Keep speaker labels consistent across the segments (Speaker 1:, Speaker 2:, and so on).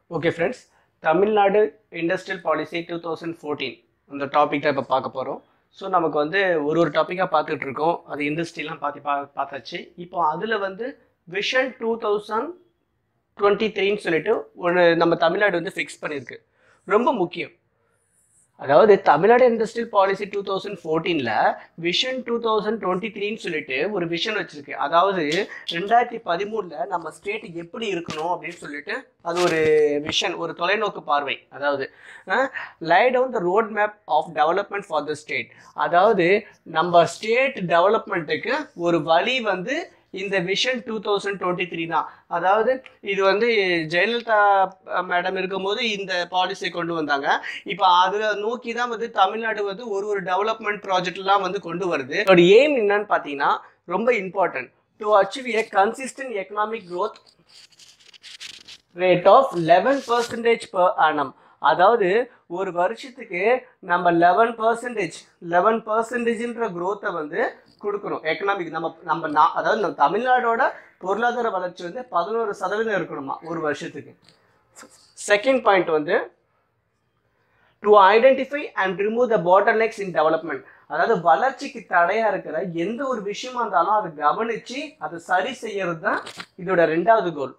Speaker 1: Okay friends Tamil Nadu industrial policy two thousand fourteen அந்த topic தான் இப்போ பார்க்க போகிறோம் ஸோ நமக்கு வந்து ஒரு ஒரு டாப்பிக்காக பார்த்துட்டு இருக்கோம் அது இண்டஸ்ட்ரிலாம் பார்த்து பா பார்த்தாச்சு இப்போ அதில் வந்து விஷன் டூ தௌசண்ட் டுவெண்ட்டி த்ரீன்னு சொல்லிட்டு ஒரு நம்ம தமிழ்நாடு வந்து ஃபிக்ஸ் பண்ணியிருக்கு ரொம்ப முக்கியம் அதாவது Tamil Nadu industrial policy two thousand ஃபோர்டீனில் விஷன் டூ தௌசண்ட் டுவெண்ட்டி த்ரீன்னு சொல்லிட்டு ஒரு விஷன் வச்சிருக்கு அதாவது ரெண்டாயிரத்தி பதிமூணில் நம்ம ஸ்டேட் எப்படி இருக்கணும் அப்படின்னு சொல்லிட்டு அது ஒரு விஷன் ஒரு தொலைநோக்கு பார்வை அதாவது lay down the road map of development for the state அதாவது நம்ம ஸ்டேட் டெவலப்மெண்ட்டுக்கு ஒரு வழி வந்து இந்த vision two thousand twenty three தான் அதாவது இது வந்து ஜெயலலிதா மேடம் இருக்கும்போது இந்த பாலிசியை கொண்டு வந்தாங்க இப்போ அதை நோக்கி தான் வந்து தமிழ்நாடு வந்து ஒரு ஒரு டெவலப்மெண்ட் ப்ராஜெக்ட்லாம் வந்து கொண்டு வருது அதோட எய்ம் என்னன்னு பார்த்தீங்கன்னா ரொம்ப important to achieve a consistent economic growth rate of eleven percentage per annum அதாவது ஒரு வருஷத்துக்கு நம்ம லெவன் பர்சன்டேஜ் லெவன் பர்சன்டேஜ்ன்ற க்ரோத்தை வந்து கொடுக்கணும் எக்கனாமிக் நம்ம நம்ம நா- அதாவது நம்ம தமிழ்நாடோட பொருளாதார வளர்ச்சி வந்து பதினோரு சதவீதம் இருக்கணுமா ஒரு வருஷத்துக்கு செகண்ட் பாயிண்ட் வந்து to identify and remove the bottlenecks in development அதாவது வளர்ச்சிக்கு தடையா இருக்கிற எந்த ஒரு விஷயமா இருந்தாலும் அதை கவனிச்சு அதை சரி செய்யறது தான் இதோட ரெண்டாவது goal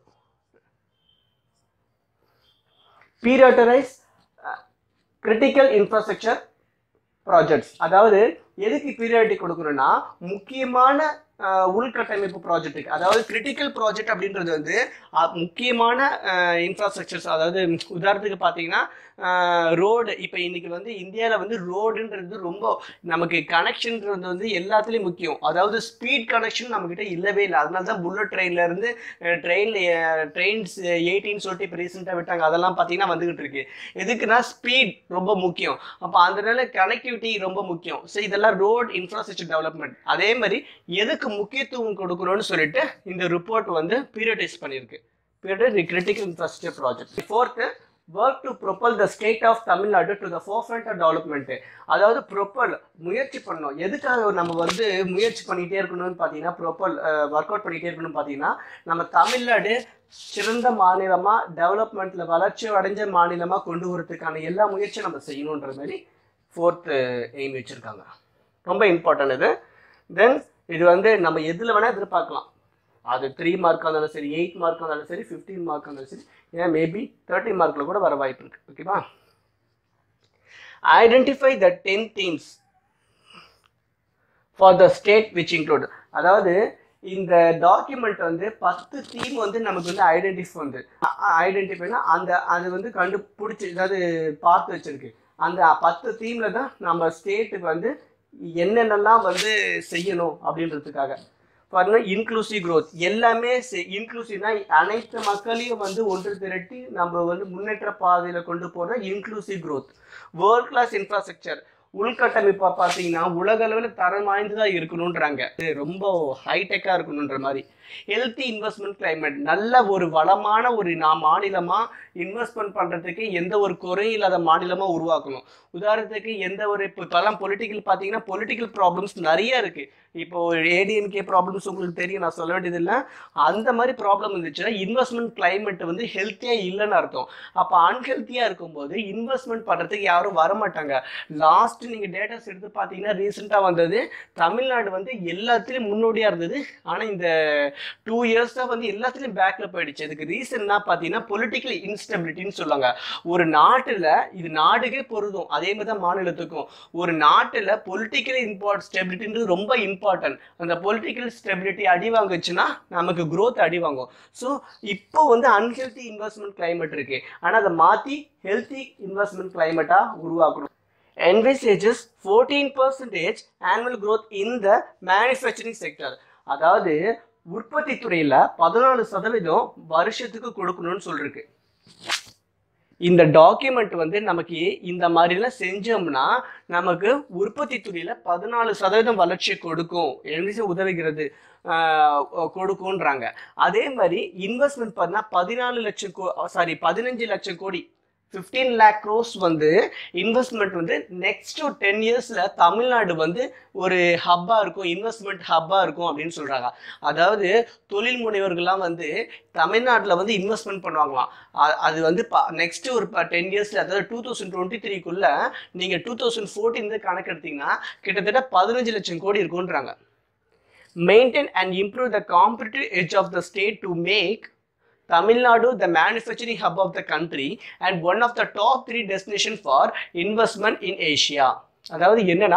Speaker 1: prioritize critical infrastructure projects அதாவது எதுக்கு பீரியாரிட்டி கொடுக்கணும்னா முக்கியமான அஹ், உள்கட்டமைப்பு ப்ராஜெக்ட்டுக்கு அதாவது கிரிட்டிக்கல் ப்ராஜெக்ட் அப்படின்றது வந்து அஹ், முக்கியமான இன்ஃப்ராஸ்ட்ரக்சர்ஸ் அதாவது உதாரணத்துக்கு பார்த்தீங்கன்னா ரோடு இப்போ இன்னைக்கு வந்து இந்தியாவில் வந்து ரோடுன்றது ரொம்ப நமக்கு கனெக்ஷன்ன்றது வந்து எல்லாத்துலேயும் முக்கியம் அதாவது ஸ்பீட் கனெக்ஷன் நம்மக்கிட்ட இல்லவே இல்லை அதனால தான் புல்லட் ட்ரெயின்ல இருந்து ட்ரெயினில் ட்ரெயின்ஸ் எயிட்டின்னு சொல்லிட்டு இப்போ ரீசெண்டாக விட்டாங்க அதெல்லாம் பார்த்தீங்கன்னா வந்துகிட்டு இருக்கு எதுக்குன்னா ஸ்பீட் ரொம்ப முக்கியம் அப்போ அதனால கனெக்டிவிட்டி ரொம்ப முக்கியம் ஸோ இதெல்லாம் ரோட் இன்ஃப்ராஸ்ட்ரக்சர் டெவலப்மெண்ட் அதே மாதிரி எதுக்கு முக்கியத்துவம் கொடுக்கணும்னு சொல்லிட்டு இந்த ரிப்போர்ட் வந்து பீரியடைஸ் பண்ணியிருக்கு prioritize critical infrastructure project forth work to propel the state of Tamil Nadu to the forefront of development அதாவது ப்ரொப்பல் முயற்சி பண்ணணும் எதுக்காக நம்ம வந்து முயற்சி பண்ணிகிட்டே இருக்கணும்னு பார்த்தீங்கன்னா ப்ரொப்பல் ஒர்க் அவுட் பண்ணிகிட்டே இருக்கணும்னு பார்த்தீங்கன்னா நம்ம தமிழ்நாடு சிறந்த மாநிலமாக டெவலப்மெண்ட்டில் வளர்ச்சி அடைஞ்ச மாநிலமாக கொண்டு வரதுக்கான எல்லா முயற்சியும் நம்ம செய்யணுன்ற மாதிரி ஃபோர்த்து எய்ம் வச்சுருக்காங்க ரொம்ப இம்பார்ட்டன்ட் இது தென் இது வந்து நம்ம எதில் வேணால் எதிர்பார்க்கலாம் அது த்ரீ மார்க்காக இருந்தாலும் சரி எயிட் மார்க்காக இருந்தாலும் சரி ஃபிஃப்டீன் மார்க்காக இருந்தாலும் சரி ஏன் மேபி தேர்ட்டி மார்க்கில் கூட வர வாய்ப்பு இருக்குது ஓகேவா identify the ten themes for the state which include அதாவது இந்த டாக்குமெண்ட் வந்து பத்து தீம் வந்து நமக்கு வந்து ஐடென்டிஃபை வந்து ஐடென்டிஃபைனா அந்த அது வந்து கண்டுபிடிச்சி அதாவது பார்த்து வச்சிருக்கு அந்த பத்து தீம்ல தான் நம்ம ஸ்டேட்டுக்கு வந்து என்னென்னலாம் வந்து செய்யணும் அப்படின்றதுக்காக பாருங்க இன்க்ளூசிவ் growth எல்லாமே இன்க்ளூசிவ்னா அனைத்து மக்களையும் வந்து ஒன்று திரட்டி நம்ம வந்து முன்னேற்ற பாதையில் கொண்டு போகிற inclusive growth world class infrastructure உள்கட்டமைப்பா பார்த்தீங்கன்னா உலக அளவில் தரம் வாய்ந்ததாக இருக்கணுன்றாங்க இது ரொம்ப ஹைடெக்காக இருக்கணுன்ற மாதிரி ஹெல்த்தி இன்வெஸ்ட்மெண்ட் climate நல்ல ஒரு வளமான ஒரு நான் மாநிலமாக இன்வெஸ்ட்மெண்ட் பண்ணுறதுக்கு எந்த ஒரு குறையும் இல்லாத மாநிலமாக உருவாக்கணும் உதாரணத்துக்கு எந்த ஒரு இப்போ இப்போலாம் பொலிட்டிக்கல் பார்த்தீங்கன்னா பொலிட்டிக்கல் ப்ராப்ளம்ஸ் நிறைய இருக்குது இப்போ ஏடிஎம்கே ப்ராப்ளம்ஸ் உங்களுக்கு தெரியும் நான் சொல்ல வேண்டியது இல்லை அந்த மாதிரி ப்ராப்ளம் இருந்துச்சுன்னா இன்வெஸ்ட்மெண்ட் climate வந்து ஹெல்த்தியாக இல்லைன்னு அர்த்தம் அப்போ அன்ஹெல்த்தியாக இருக்கும்போது இன்வெஸ்ட்மெண்ட் பண்ணுறதுக்கு யாரும் வரமாட்டாங்க லாஸ்ட் நீங்கள் டேட்டாஸ் எடுத்து பார்த்தீங்கன்னா ரீசெண்டாக வந்தது தமிழ்நாடு வந்து எல்லாத்துலேயும் முன்னோடியாக இருந்தது ஆனால் இந்த டூ இயர்ஸ் தான் வந்து எல்லாத்துலேயும் பேக்கில் போயிடுச்சு அதுக்கு ரீசன்னா பார்த்தீங்கன்னா பொலிட்டிக்கல் இன்ஸ்டபிலிட்டின்னு சொல்லுவாங்க ஒரு நாட்டில் இது நாடுக்கே பொருதும் அதே மாதிரி தான் மாநிலத்துக்கும் ஒரு நாட்டில் பொலிட்டிக்கல் இம்பார்ட் ஸ்டெபிலிட்டின்றது ரொம்ப இம்பார்ட்டன்ட் அந்த பொலிட்டிக்கல் ஸ்டெபிலிட்டி அடி வாங்குச்சுன்னா நமக்கு growth அடி வாங்கும் ஸோ இப்போ வந்து அன்ஹெல்த்தி இன்வெஸ்ட்மெண்ட் climate இருக்கு ஆனால் அதை மாற்றி ஹெல்த்தி இன்வெஸ்ட்மெண்ட் கிளைமேட்டாக உருவாக்கணும் envisages 14% percentage annual growth in the manufacturing sector அதாவது உற்பத்தி துறையில் பதினாலு சதவீதம் வருஷத்துக்கு கொடுக்கணும்னு சொல்லிருக்கு இந்த டாக்குமெண்ட் வந்து நமக்கு இந்த மாதிரிலாம் செஞ்சோம்னா நமக்கு உற்பத்தி துறையில் பதினாலு சதவீதம் வளர்ச்சி கொடுக்கும் எழுதி உதவுகிறது ஆஹ் கொடுக்கும்ன்றாங்க அதே மாதிரி இன்வெஸ்ட்மெண்ட் பார்த்தா பதினாலு லட்சம் கோ சாரி பதினஞ்சு லட்சம் கோடி ஃபிஃப்டீன் லேக் க்ரோஸ் வந்து இன்வெஸ்ட்மெண்ட் வந்து நெக்ஸ்ட் டென் இயர்ஸில் தமிழ்நாடு வந்து ஒரு ஹப்பாக இருக்கும் இன்வெஸ்ட்மெண்ட் ஹப்பாக இருக்கும் அப்படின்னு சொல்கிறாங்க அதாவது தொழில் முனைவர்கள்லாம் வந்து தமிழ்நாட்டில் வந்து இன்வெஸ்ட்மெண்ட் பண்ணுவாங்களாம் அ- அது வந்து நெக்ஸ்ட் ஒரு டென் இயர்ஸில் அதாவது டூ தௌசண்ட் டுவெண்ட்டி த்ரீக்குள்ளே நீங்கள் டூ தௌசண்ட் ஃபோர்டீன் கணக்கு எடுத்தீங்கன்னா கிட்டத்தட்ட பதினஞ்சு லட்சம் கோடி இருக்குன்றாங்க maintain and improve the competitive edge of the state to make Tamil Nadu the manufacturing hub of the country and one of the top three destination for investment in Asia. அதாவது என்னன்னா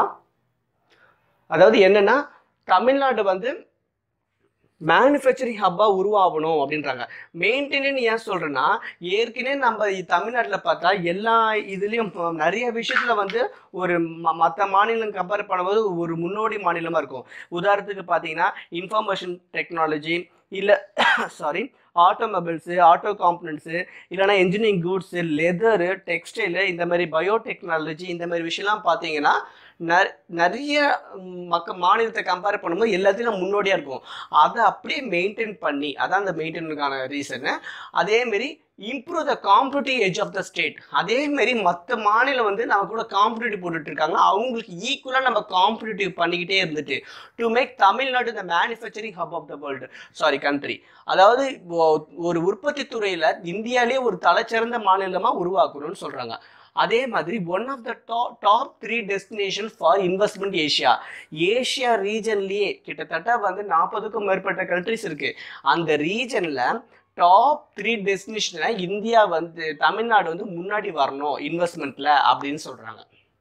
Speaker 1: அதாவது என்னன்னா தமிழ்நாடு வந்து மேனுஃபேக்சரிங் ஹப்பாக உருவாகணும் அப்படின்றாங்க மெயின்டெனன் ஏன் சொல்கிறேன்னா ஏற்கனவே நம்ம தமிழ்நாட்டில் பார்த்தா எல்லா இதுலேயும் நிறைய விஷயத்தில் வந்து ஒரு மற்ற மாநிலம் கம்பேர் பண்ணும்போது ஒரு முன்னோடி மாநிலமாக இருக்கும் உதாரணத்துக்கு பார்த்தீங்கன்னா இன்ஃபர்மேஷன் டெக்னாலஜி இல்லை சாரி ஆட்டோமொபைல்ஸு ஆட்டோ காம்பனன்ட்ஸு இல்லைனா இன்ஜினியரிங் கூட்ஸு லெதரு டெக்ஸ்டைலு இந்த மாதிரி பயோடெக்னாலஜி இந்த மாதிரி விஷயம்லாம் பார்த்தீங்கன்னா ந- நிறைய ம், மக்க மாநிலத்தை கம்பேர் பண்ணும்போது எல்லாத்தையும் முன்னோடியாக இருக்கும் அதை அப்படியே மெயின்டைன் பண்ணி அதான் அந்த மெயின்டைனுக்கான ரீசனு அதேமாரி improve the competitive edge of the state அதேமாரி மற்ற மாநிலம் வந்து நம்ம கூட காம்படிட்டிவ் போட்டுட்டு இருக்காங்க அவங்களுக்கு ஈக்குவலாக நம்ம காம்படிட்டிவ் பண்ணிக்கிட்டே இருந்துட்டு to make Tamil Nadu the manufacturing hub of the world sorry country அதாவது ஒ- ஒரு உற்பத்தி துறையில் இந்தியாவிலே ஒரு தலைச்சிறந்த மாநிலமாக உருவாக்கணும்னு சொல்கிறாங்க அதே மாதிரி one of the top top three destination for investment Asia Asia ரீஜன்லேயே கிட்டத்தட்ட வந்து நாற்பதுக்கும் மேற்பட்ட கண்ட்ரிஸ் இருக்கு அந்த ரீஜனில் டாப் த்ரீ டெஸ்டினேஷனில் இந்தியா வந்து தமிழ்நாடு வந்து முன்னாடி வரணும் இன்வெஸ்ட்மெண்ட்டில் அப்படின்னு சொல்கிறாங்க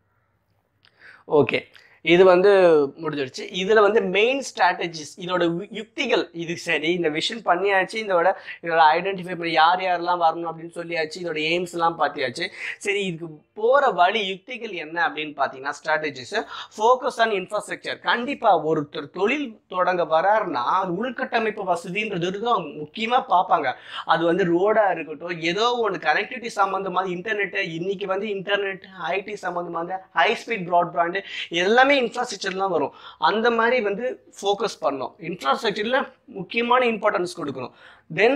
Speaker 1: ஓகே இது வந்து முடிஞ்சிடுச்சு இதில் வந்து மெயின் ஸ்ட்ராட்டஜிஸ் இதோட யு- யுக்திகள் இது சரி இந்த விஷன் பண்ணியாச்சு இதோட இதோட ஐடென்டிஃபை பண்ணி யார் யாரெல்லாம் வரணும் அப்படின்னு சொல்லியாச்சு இதோட எய்ம்ஸ்லாம் பார்த்தியாச்சு சரி இதுக்கு போகிற வழி யுக்திகள் என்ன அப்படின்னு பார்த்தீங்கன்னா ஸ்ட்ராட்டஜிஸ் ஃபோக்கஸ் ஆன் இன்ஃப்ராஸ்ட்ரக்சர் கண்டிப்பாக ஒருத்தர் தொழில் தொடங்க வராருன்னா உள்கட்டமைப்பு வசதின்றது தான் முக்கியமாக பார்ப்பாங்க அது வந்து ரோடாக இருக்கட்டும் ஏதோ ஒன்று கனெக்டிவிட்டி சம்மந்தமாக இன்டர்நெட்டு இன்னைக்கு வந்து இன்டர்நெட் ஐடி சம்மந்தமாக ஹை ஸ்பீட் ப்ராட்பேண்டு எல்லாமே இன்ஃப்ராஸ்ட்ரக்சர்லாம் வரும் அந்த மாதிரி வந்து ஃபோக்கஸ் பண்ணணும் இன்ஃப்ராஸ்ட்ரக்சரில் முக்கியமான இம்பார்ட்டன்ஸ் கொடுக்கணும் then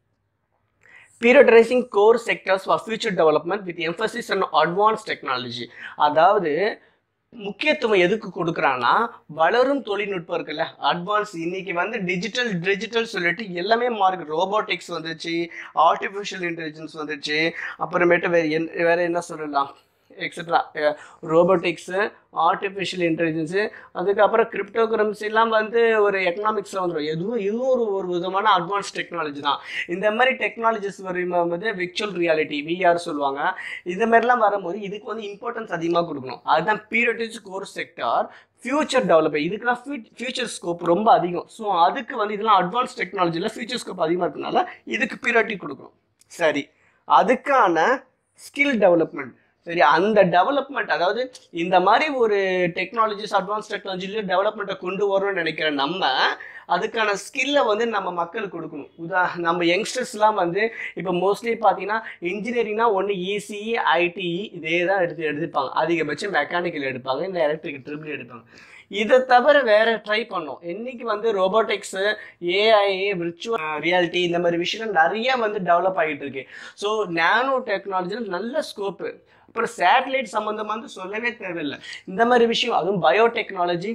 Speaker 1: prioritizing core sectors for future development with emphasis and advance technology அதாவது முக்கியத்துவம் எதுக்கு கொடுக்குறான்னா வளரும் தொழில்நுட்பம் இருக்குல்ல அட்வான்ஸ் இன்னைக்கு வந்து டிஜிட்டல் டிஜிட்டல் சொல்லிட்டு எல்லாமே மார்க் ரோபோட்டிக்ஸ் வந்துச்சு ஆர்டிஃபிஷியல் இன்டெலிஜென்ஸ் வந்துச்சு அப்புறமேட்டு வேற என் வேற என்ன சொல்லலாம் எக்ஸட்ரா ரோபோட்டிக்ஸு ஆர்டிஃபிஷியல் இன்டெலிஜென்ஸு அதுக்கப்புறம் கிரிப்டோ கரன்சிலாம் வந்து ஒரு எக்கனாமிக்ஸில் வந்துடும் எதுவும் இதுவும் ஒரு ஒரு விதமான அட்வான்ஸ் டெக்னாலஜி தான் இந்த மாதிரி டெக்னாலஜிஸ் வரும்போது விர்ச்சுவல் ரியாலிட்டி விஆர் சொல்லுவாங்க இந்த மாதிரிலாம் வரும்போது இதுக்கு வந்து இம்பார்ட்டன்ஸ் அதிகமாக கொடுக்கணும் அதுதான் prioritize core sector future developer இதுக்கெல்லாம் ஃபியூச்சர் ஸ்கோப் ரொம்ப அதிகம் ஸோ அதுக்கு வந்து இதெல்லாம் அட்வான்ஸ் டெக்னாலஜியில் ஃபியூச்சர் ஸ்கோப் அதிகமாக இருக்கனால இதுக்கு பீரியாரிட்டி கொடுக்கணும் சரி அதுக்கான ஸ்கில் டெவலப்மெண்ட் சரி அந்த டெவலப்மெண்ட் அதாவது இந்த மாதிரி ஒரு டெக்னாலஜிஸ் அட்வான்ஸ் டெக்னாலஜில டெவலப்மெண்ட்டை கொண்டு வரணும்னு நினைக்கிற நம்ம அதுக்கான ஸ்கில்லை வந்து நம்ம மக்களுக்கு கொடுக்கணும் உதா நம்ம யங்ஸ்டர்ஸ்லாம் வந்து இப்போ மோஸ்ட்லி பார்த்தீங்கன்னா இன்ஜினியரிங்னா ஒன்று இசிஇ ஐடிஇ இதே தான் எடுத்து எடுத்துப்பாங்க அதிகபட்சம் மெக்கானிக்கல் எடுப்பாங்க இந்த எலக்ட்ரிக் ட்ரிபிள் எடுப்பாங்க இதை தவிர வேற ட்ரை பண்ணோம் இன்னைக்கு வந்து ரோபோட்டிக்ஸு ஏஐ விர்ச்சுவல் ரியாலிட்டி இந்த மாதிரி விஷயம் நிறைய வந்து டெவலப் ஆகிட்டு இருக்கு ஸோ நேனோ டெக்னாலஜியில் நல்ல ஸ்கோப்பு அப்புறம் சேட்டலைட் சம்மந்தமாக வந்து சொல்லவே தேவையில்லை இந்த மாதிரி விஷயம் அதுவும் பயோடெக்னாலஜி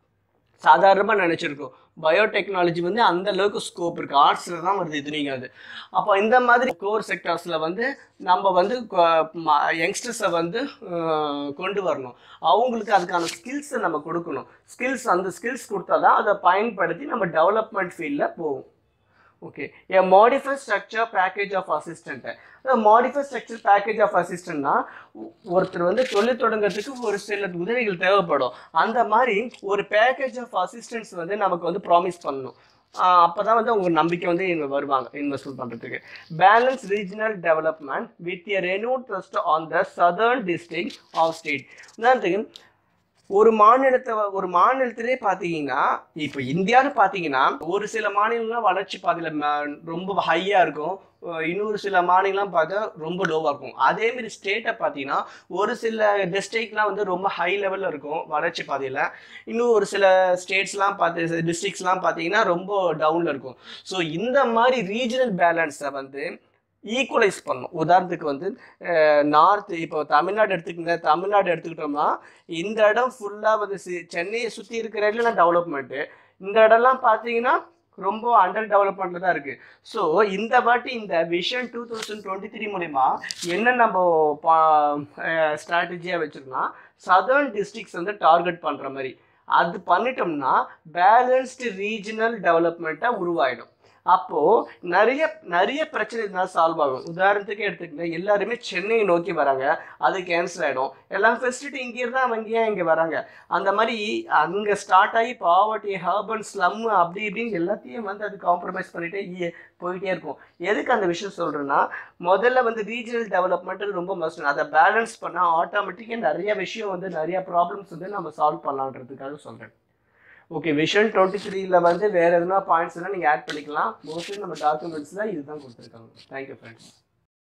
Speaker 1: சாதாரணமாக நினச்சிருக்கோம் பயோடெக்னாலஜி வந்து அந்த அளவுக்கு ஸ்கோப் இருக்குது ஆர்ட்ஸில் தான் வருது இத்தனைக்கும் அது அப்போ இந்த மாதிரி கோர் செக்டர்ஸில் வந்து நம்ம வந்து யங்ஸ்டர்ஸை வந்து அஹ், கொண்டு வரணும் அவங்களுக்கு அதுக்கான ஸ்கில்ஸை நம்ம கொடுக்கணும் ஸ்கில்ஸ் அந்த ஸ்கில்ஸ் கொடுத்தா தான் அதை பயன்படுத்தி நம்ம டெவலப்மெண்ட் ஃபீல்டில் போவோம் okay a modify structure package of assistant modify structure package of அசிஸ்டன்ட்னா ஒருத்தர் வந்து தொழில் தொடங்குறதுக்கு ஒரு சில உதவிகள் தேவைப்படும் அந்த மாதிரி ஒரு பேக்கேஜ் ஆஃப் அசிஸ்டன்ஸ் வந்து நமக்கு வந்து ப்ராமிஸ் பண்ணணும் அப்போ தான் வந்து அவங்க நம்பிக்கை வந்து இங்க வருவாங்க இன்வெஸ்ட்மெண்ட் பண்ணுறதுக்கு balance regional development with a renewed trust on the southern district of state உதாரணத்துக்கு ஒரு மாநிலத்தை ஒரு மாநிலத்திலே பார்த்தீங்கன்னா இப்போ இந்தியான்னு பார்த்தீங்கன்னா ஒரு சில மாநிலங்கள்லாம் வளர்ச்சி பாதையில் ரொம்ப ஹையாக இருக்கும் அஹ் இன்னொரு சில மாநிலம் பார்த்தா ரொம்ப லோவாக இருக்கும் அதேமாரி ஸ்டேட்டை பார்த்தீங்கன்னா ஒரு சில டிஸ்ட்ரிக்ட்லாம் வந்து ரொம்ப ஹை லெவலில் இருக்கும் வளர்ச்சி பாதையில் இன்னும் ஒரு சில ஸ்டேட்ஸ்லாம் பார்த்து டிஸ்ட்ரிக்ஸ்லாம் பார்த்தீங்கன்னா ரொம்ப டவுனில் இருக்கும் ஸோ இந்த மாதிரி ரீஜனல் பேலன்ஸை வந்து ஈக்குவலைஸ் பண்ணும் உதாரணத்துக்கு வந்து நார்த் இப்போ தமிழ்நாடு எடுத்துக்கங்க தமிழ்நாடு எடுத்துக்கிட்டோம்னா இந்த இடம் ஃபுல்லாக வந்து சி- சென்னையை சுற்றி இருக்கிற இடத்துல டெவலப்மெண்ட்டு இந்த இடம்லாம் பார்த்தீங்கன்னா ரொம்ப அண்டர் டெவலப்மெண்ட்ல தான் இருக்கு ஸோ இந்த வாட்டி இந்த vision two thousand twenty three மூலிமா என்ன நம்ம ஸ்ட்ராட்டஜியாக வச்சிருக்கோம்னா சதர்ன் டிஸ்ட்ரிக்ஸ் வந்து டார்கெட் பண்ணுற மாதிரி அது பண்ணிட்டோம்னா பேலன்ஸ்டு ரீஜனல் டெவலப்மெண்ட்டாக உருவாயிடும் அப்போ நிறைய நிறைய பிரச்சனை இதனால சால்வ் ஆகும் உதாரணத்துக்கு எடுத்துக்கங்க எல்லாருமே சென்னையை நோக்கி வராங்க அது கேன்சல் ஆகிடும் எல்லாம் ஃபெசிலிட்டி இங்கே இருந்தால் அவங்க ஏன் இங்கே வராங்க அந்த மாதிரி அங்கே ஸ்டார்ட் ஆகி பாவர்ட்டி ஹர்பன் ஸ்லம் அப்படி இப்படின்னு எல்லாத்தையும் வந்து அது காம்ப்ரமைஸ் பண்ணிட்டே இ- போயிட்டே இருக்கும் எதுக்கு அந்த விஷயம் சொல்கிறேன்னா முதல்ல வந்து ரீஜனல் டெவலப்மெண்ட் ரொம்ப மஸ்ட் அதை பேலன்ஸ் பண்ணால் ஆட்டோமேட்டிக்காக நிறைய விஷயம் வந்து நிறைய ப்ராப்ளம்ஸ் வந்து நம்ம சால்வ் பண்ணலான்றதுக்காக சொல்கிறேன் ஓகே விஷன் டுவெண்ட்டி த்ரீல வந்து வேறு எதுனா பாயிண்ட்ஸ் நீங்கள் ஆட் பண்ணிக்கலாம் மோஸ்ட்லி நம்ம டாக்குமெண்ட்ஸில் இதுதான் கொடுத்துருக்காங்க தேங்க்யூ ஃப்ரெண்ட்ஸ்